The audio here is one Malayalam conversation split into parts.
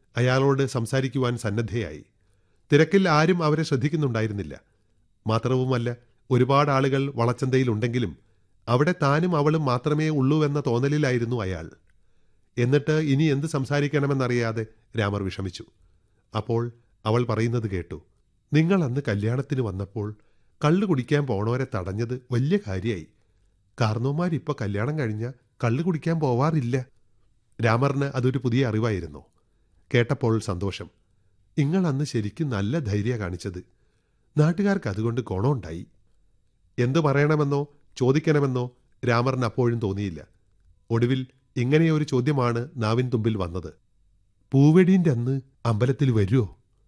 അയാളോട് സംസാരിക്കുവാൻ സന്നദ്ധയായി തിരക്കിൽ ആരും അവരെ ശ്രദ്ധിക്കുന്നുണ്ടായിരുന്നില്ല മാത്രവുമല്ല ഒരുപാട് ആളുകൾ വളച്ചന്തയിലുണ്ടെങ്കിലും അവിടെ താനും അവളും മാത്രമേ ഉള്ളൂ എന്ന തോന്നലിലായിരുന്നു അയാൾ എന്നിട്ട് ഇനി എന്ത് സംസാരിക്കണമെന്നറിയാതെ രാമർ വിഷമിച്ചു അപ്പോൾ അവൾ പറയുന്നത് കേട്ടു നിങ്ങൾ അന്ന് കല്യാണത്തിന് വന്നപ്പോൾ കള്ളു കുടിക്കാൻ പോണവരെ തടഞ്ഞത് വലിയ കാര്യമായി കാർന്നോമാരിപ്പോൾ കല്യാണം കഴിഞ്ഞ കള്ളു കുടിക്കാൻ പോവാറില്ല രാമറിന് അതൊരു പുതിയ അറിവായിരുന്നു കേട്ടപ്പോൾ സന്തോഷം നിങ്ങൾ അന്ന് ശരിക്കും നല്ല ധൈര്യ കാണിച്ചത് നാട്ടുകാർക്ക് അതുകൊണ്ട് ഗുണമുണ്ടായി എന്തു പറയണമെന്നോ ചോദിക്കണമെന്നോ രാമറിന് അപ്പോഴും തോന്നിയില്ല ഒടുവിൽ ഇങ്ങനെയൊരു ചോദ്യമാണ് നാവിൻ തുമ്പിൽ വന്നത് പൂവെടീൻ്റെ അന്ന് അമ്പലത്തിൽ വരുമോ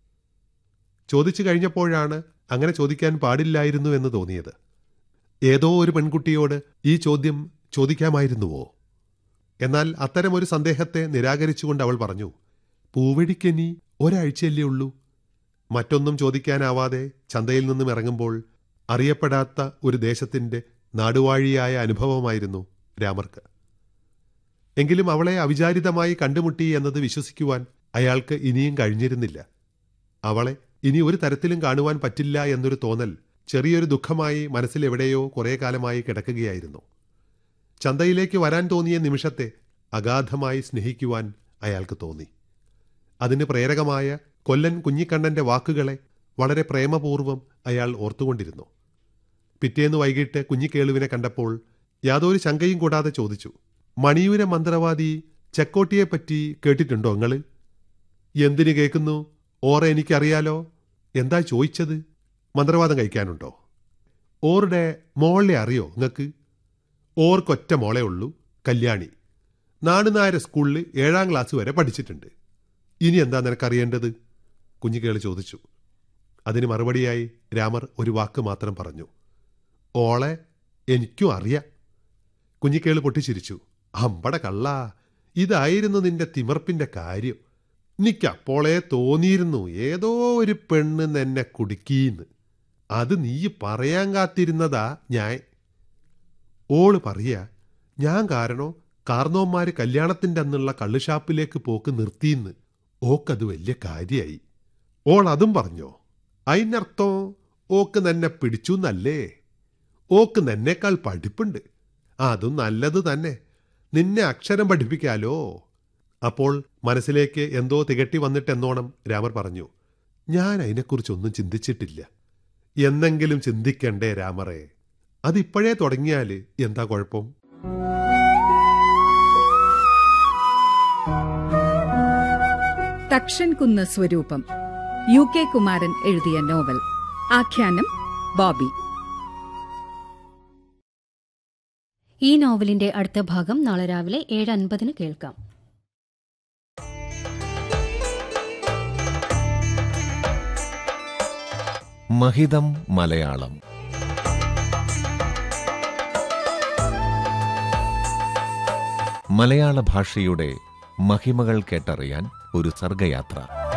ചോദിച്ചു കഴിഞ്ഞപ്പോഴാണ് അങ്ങനെ ചോദിക്കാൻ പാടില്ലായിരുന്നു എന്ന് തോന്നിയത് ഏതോ ഒരു പെൺകുട്ടിയോട് ഈ ചോദ്യം ചോദിക്കാമായിരുന്നുവോ എന്നാൽ അത്തരമൊരു സന്ദേഹത്തെ നിരാകരിച്ചുകൊണ്ട് അവൾ പറഞ്ഞു പൂവെടിക്കനി ഒരാഴ്ചയല്ലേ ഉള്ളൂ മറ്റൊന്നും ചോദിക്കാനാവാതെ ചന്തയിൽ നിന്നും ഇറങ്ങുമ്പോൾ അറിയപ്പെടാത്ത ഒരു ദേശത്തിൻ്റെ നാടുവാഴിയായ അനുഭവമായിരുന്നു രാമർക്ക് എങ്കിലും അവളെ അവിചാരിതമായി കണ്ടുമുട്ടി എന്നത് വിശ്വസിക്കുവാൻ അയാൾക്ക് ഇനിയും കഴിഞ്ഞിരുന്നില്ല അവളെ ഇനി ഒരു തരത്തിലും കാണുവാൻ പറ്റില്ല എന്നൊരു തോന്നൽ ചെറിയൊരു ദുഃഖമായി മനസ്സിലെവിടെയോ കുറേ കാലമായി കിടക്കുകയായിരുന്നു ചന്തയിലേക്ക് വരാൻ തോന്നിയ നിമിഷത്തെ അഗാധമായി സ്നേഹിക്കുവാൻ അയാൾക്ക് തോന്നി അതിന് പ്രേരകമായ കൊല്ലൻ കുഞ്ഞിക്കണ്ണന്റെ വാക്കുകളെ വളരെ പ്രേമപൂർവ്വം അയാൾ ഓർത്തുകൊണ്ടിരുന്നു പിറ്റേന്ന് വൈകിട്ട് കുഞ്ഞിക്കേളുവിനെ കണ്ടപ്പോൾ യാതൊരു ശങ്കയും കൂടാതെ ചോദിച്ചു മണിയൂര മന്ത്രവാദി ചെക്കോട്ടിയെപ്പറ്റി കേട്ടിട്ടുണ്ടോ നിങ്ങൾ എന്തിനു കേൾക്കുന്നു ഓറെ എനിക്കറിയാലോ എന്താ ചോദിച്ചത് മന്ത്രവാദം കഴിക്കാനുണ്ടോ ഓറുടെ മോളെ അറിയോ നിങ്ങൾക്ക് ഓർക്കൊറ്റ മോളെ ഉള്ളൂ കല്യാണി നാടുനായര സ്കൂളിൽ ഏഴാം ക്ലാസ് വരെ പഠിച്ചിട്ടുണ്ട് ഇനി എന്താ നിനക്കറിയേണ്ടത് കുഞ്ഞിക്കേള് ചോദിച്ചു അതിന് മറുപടിയായി രാമർ ഒരു വാക്ക് മാത്രം പറഞ്ഞു ഓളെ എനിക്കും അറിയാം കുഞ്ഞിക്കേള് പൊട്ടിച്ചിരിച്ചു അമ്പട കള്ള ഇതായിരുന്നു നിന്റെ തിമർപ്പിന്റെ കാര്യം നിക്കപ്പോളെ തോന്നിയിരുന്നു ഏതോ ഒരു പെണ്ണ് നിന്നെ കുടുക്കീന്ന് അത് നീ പറയാൻ കാത്തിരുന്നതാ ഞാൻ ഓള് പറയാ ഞാൻ കാരണോ കാർന്നോന്മാര് കല്യാണത്തിന്റെ അന്നുള്ള കള്ളുഷാപ്പിലേക്ക് പോക്ക് നിർത്തിയെന്ന് ഓക്കത് വലിയ കാര്യായി ഓൾ അതും പറഞ്ഞോ അതിനർത്ഥം ഓക്ക് നിന്നെ പിടിച്ചു എന്നല്ലേ ഓക്ക് നിന്നേക്കാൾ പഠിപ്പുണ്ട് അതും നല്ലത് തന്നെ നിന്നെ അക്ഷരം പഠിപ്പിക്കാലോ അപ്പോൾ മനസ്സിലേക്ക് എന്തോ തികട്ടി വന്നിട്ടെന്നോണം രാമർ പറഞ്ഞു ഞാൻ അതിനെക്കുറിച്ചൊന്നും ചിന്തിച്ചിട്ടില്ല എന്നെങ്കിലും ചിന്തിക്കണ്ടേ രാമറെ അതിപ്പോഴേ തുടങ്ങിയാൽ എന്താ കുഴപ്പം തക്ഷൻ കുന്ന് സ്വരൂപം യു കെ കുമാരൻ എഴുതിയ നോവൽ ആഖ്യാനം ബോബി ഈ നോവലിന്റെ അടുത്ത ഭാഗം നാളെ രാവിലെ ഏഴ് അൻപതിന് കേൾക്കാം മഹിതം മലയാളം മലയാള ഭാഷയുടെ മഹിമകൾ കേട്ടറിയാൻ ഒരു സർഗയാത്ര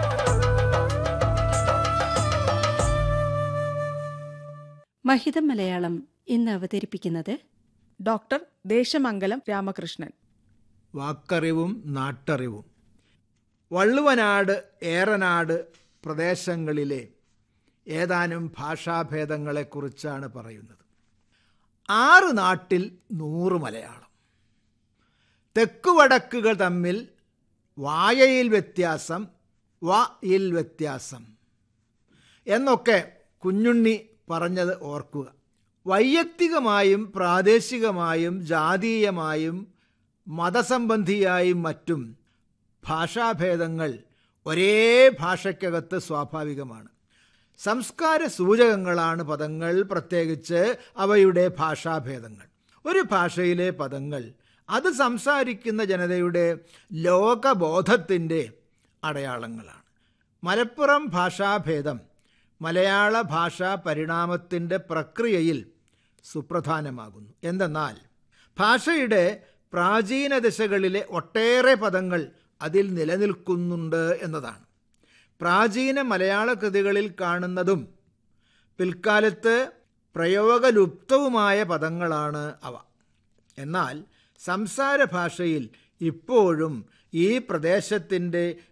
മഹിതം മലയാളം ഇന്ന് അവതരിപ്പിക്കുന്നത് ഡോക്ടർ ദേശമംഗലം രാമകൃഷ്ണൻ വാക്കറിവും നാട്ടറിവും വള്ളുവനാട് ഏറനാട് പ്രദേശങ്ങളിലെ ഏതാനും ഭാഷാഭേദങ്ങളെക്കുറിച്ചാണ് പറയുന്നത് ആറ് നാട്ടിൽ നൂറ് മലയാളം തെക്കുവടക്കുകൾ തമ്മിൽ വായയിൽ വ്യത്യാസം വ യിൽ വ്യത്യാസം എന്നൊക്കെ കുഞ്ഞുണ്ണി പറഞ്ഞത് ഓർക്കുക വൈയക്തികമായും പ്രാദേശികമായും ജാതീയമായും മതസംബന്ധിയായും മറ്റും ഭാഷാഭേദങ്ങൾ ഒരേ ഭാഷയ്ക്കകത്ത് സ്വാഭാവികമാണ് സംസ്കാര സൂചകങ്ങളാണ് പദങ്ങൾ പ്രത്യേകിച്ച് അവയുടെ ഭാഷാഭേദങ്ങൾ ഒരു ഭാഷയിലെ പദങ്ങൾ അത് സംസാരിക്കുന്ന ജനതയുടെ ലോകബോധത്തിൻ്റെ അടയാളങ്ങളാണ് മലപ്പുറം ഭാഷാഭേദം മലയാള ഭാഷാ പരിണാമത്തിൻ്റെ പ്രക്രിയയിൽ സുപ്രധാനമാകുന്നു എന്തെന്നാൽ ഭാഷയുടെ പ്രാചീന ദശകളിലെ ഒട്ടേറെ പദങ്ങൾ അതിൽ നിലനിൽക്കുന്നുണ്ട് എന്നതാണ് പ്രാചീന മലയാള കൃതികളിൽ കാണുന്നതും പിൽക്കാലത്ത് പ്രയോഗലുപ്തവുമായ പദങ്ങളാണ് അവ എന്നാൽ സംസാര ഭാഷയിൽ ഇപ്പോഴും ഈ പ്രദേശത്തിൻ്റെ